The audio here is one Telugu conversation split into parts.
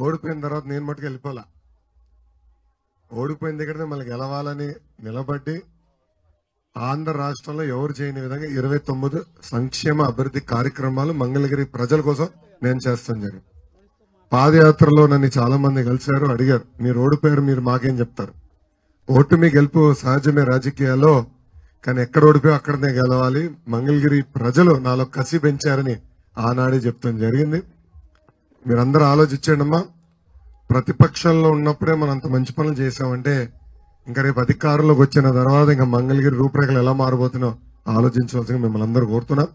ఓడిపోయిన తర్వాత నేను మటుకు వెళ్ళిపోలా ఓడిపోయిన దగ్గర మళ్ళీ గెలవాలని నిలబడి ఆంధ్ర రాష్ట్రంలో ఎవరు చేయని విధంగా ఇరవై తొమ్మిది సంక్షేమ అభివృద్ధి కార్యక్రమాలు మంగళగిరి ప్రజల కోసం నేను చేస్తాను జరిగింది పాదయాత్రలో నన్ను చాలా మంది కలిశారు అడిగారు మీరు ఓడిపోయారు మీరు మాకేం చెప్తారు ఓటమి గెలుపు సహజమే రాజకీయాల్లో కానీ ఎక్కడ ఓడిపోయా అక్కడనే గెలవాలి మంగళగిరి ప్రజలు నాలో కసి పెంచారని ఆనాడే చెప్తాం జరిగింది మీరందరూ ఆలోచించండి అమ్మా ప్రతిపక్షంలో ఉన్నప్పుడే మనం అంత మంచి పనులు చేసామంటే ఇంకా రేపు అధికారంలోకి వచ్చిన తర్వాత ఇంకా మంగళగిరి రూపురేఖలు ఎలా మారబోతున్నా ఆలోచించవలసింది మిమ్మల్ని అందరూ కోరుతున్నాం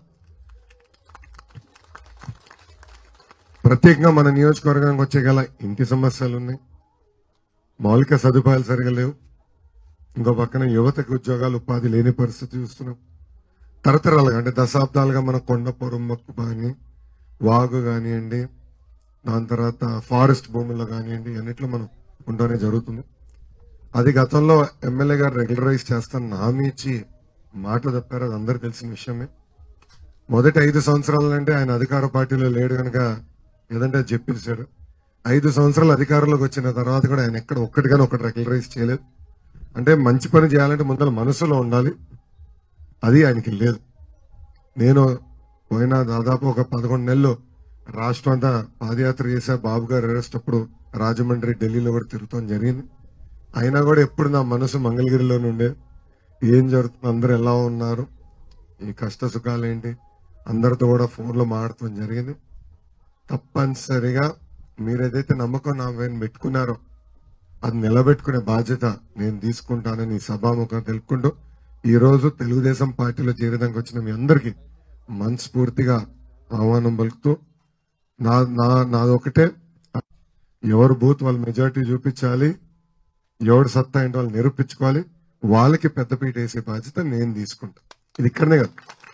ప్రత్యేకంగా మన నియోజకవర్గానికి వచ్చే గల ఇంటి సమస్యలు ఉన్నాయి మౌలిక సదుపాయాలు సరిగా లేవు ఇంకో పక్కన యువతకు ఉద్యోగాలు ఉపాధి లేని పరిస్థితి చూస్తున్నాం తరతరాలుగా అంటే దశాబ్దాలుగా మన కొండ పొరుమ్మకు కానీ వాగు కానివ్వండి దాని తర్వాత ఫారెస్ట్ భూముల్లో కానివ్వండి అన్నిట్లో మనం ఉండనే జరుగుతుంది అది గతంలో ఎమ్మెల్యే గారు రెగ్యులరైజ్ చేస్తానని హామీ ఇచ్చి మాట తప్పారు అది అందరికి తెలిసిన విషయమే మొదటి ఐదు సంవత్సరాలు అంటే ఆయన అధికార పార్టీలో లేడు కనుక ఏదంటే అది చెప్పేశాడు ఐదు సంవత్సరాలు అధికారంలోకి వచ్చిన తర్వాత కూడా ఆయన ఎక్కడ ఒక్కటిగానే ఒకటి రెగ్యులరైజ్ చేయలేదు అంటే మంచి పని చేయాలంటే ముందర మనసులో ఉండాలి అది ఆయనకి లేదు నేను పోయిన దాదాపు ఒక పదకొండు నెలలు రాష్ట్రం అంతా పాదయాత్ర చేశా బాబు గారు అరెస్ట్ అప్పుడు రాజమండ్రి ఢిల్లీలో కూడా తిరుగుతాం జరిగింది అయినా కూడా ఎప్పుడు నా మనసు మంగళగిరిలో నుండే ఏం జరుగుతుంది అందరూ ఎలా ఉన్నారు ఈ కష్ట సుఖాలు ఏంటి అందరితో కూడా ఫోన్లో మాట్లాడటం జరిగింది తప్పనిసరిగా మీరేదైతే నమ్మకం నా పైన పెట్టుకున్నారో అది నిలబెట్టుకునే బాధ్యత నేను తీసుకుంటానని ఈ సభాముఖం తెలుపుకుంటూ ఈ రోజు తెలుగుదేశం పార్టీలో చేరేదానికి వచ్చిన మీ అందరికీ మనస్ఫూర్తిగా ఆహ్వానం పలుకుతూ నా నా నాదొకటే ఎవరు బూత్ వాళ్ళ మెజారిటీ చూపించాలి ఎవడు సత్తా ఏంటో వాళ్ళు నిరూపించుకోవాలి వాళ్ళకి పెద్దపీట వేసే బాధ్యత నేను తీసుకుంటా ఇది ఇక్కడనే కాదు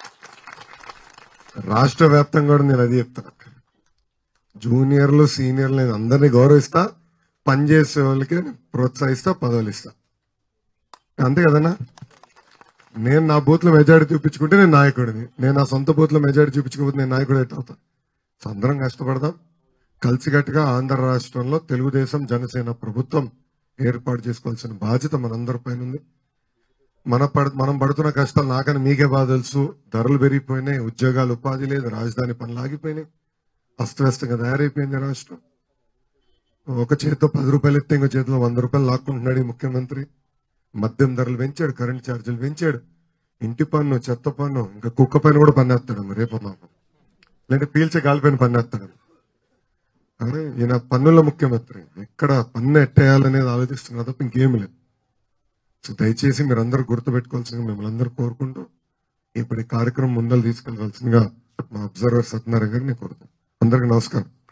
రాష్ట్ర వ్యాప్తంగా కూడా నేను అది చెప్తాను జూనియర్లు సీనియర్లు నేను అందరినీ గౌరవిస్తా పనిచేసే వాళ్ళకి ప్రోత్సహిస్తా పదవులు ఇస్తా అంతే కదన్నా నేను నా బూత్ లో మెజారిటీ చూపించుకుంటే నేను నాయకుడిని నేను నా సొంత బూత్ లో మెజారిటీ చూపించుకోకపోతే నేను నాయకుడు ఎట్లా అవుతా సో అందరం కష్టపడదాం కలిసికట్టుగా ఆంధ్ర రాష్ట్రంలో తెలుగుదేశం జనసేన ప్రభుత్వం ఏర్పాటు చేసుకోవాల్సిన బాధ్యత మనందరి పైన ఉంది మన పడ మనం పడుతున్న కష్టాలు నాకని మీకే బాగా తెలుసు ధరలు పెరిగిపోయినాయి ఉద్యోగాలు ఉపాధి లేదు రాజధాని పనులు ఆగిపోయినాయి అస్తవ్యస్తంగా తయారైపోయింది రాష్ట్రం ఒక చేతితో పది రూపాయలు ఎత్తే ఇంకో చేతిలో వంద రూపాయలు లాక్కుంటున్నాడు ఈ ముఖ్యమంత్రి మద్యం ధరలు పెంచాడు కరెంట్ ఛార్జీలు పెంచాడు ఇంటి పన్ను చెత్త పన్ను ఇంకా కుక్క పైన కూడా పన్నేస్తాడు రేపు మాకు లేదంటే పీల్చే గాలి పైన పన్నేస్తాడు అరే ఈయన పన్నుల ముఖ్యమంత్రి ఎక్కడ పన్ను ఎట్టేయాలనేది ఆలోచిస్తున్నా తప్ప ఇంకేమీ లేదు సో దయచేసి మీరు అందరూ గుర్తుపెట్టుకోవాల్సిందిగా మిమ్మల్ని అందరూ కోరుకుంటూ ఇప్పుడు ఈ కార్యక్రమం ముందలు తీసుకెళ్లాల్సిందిగా మా అబ్జర్వర్ సత్యనారాయణ గారిని కోరుతాం అందరికీ నమస్కారం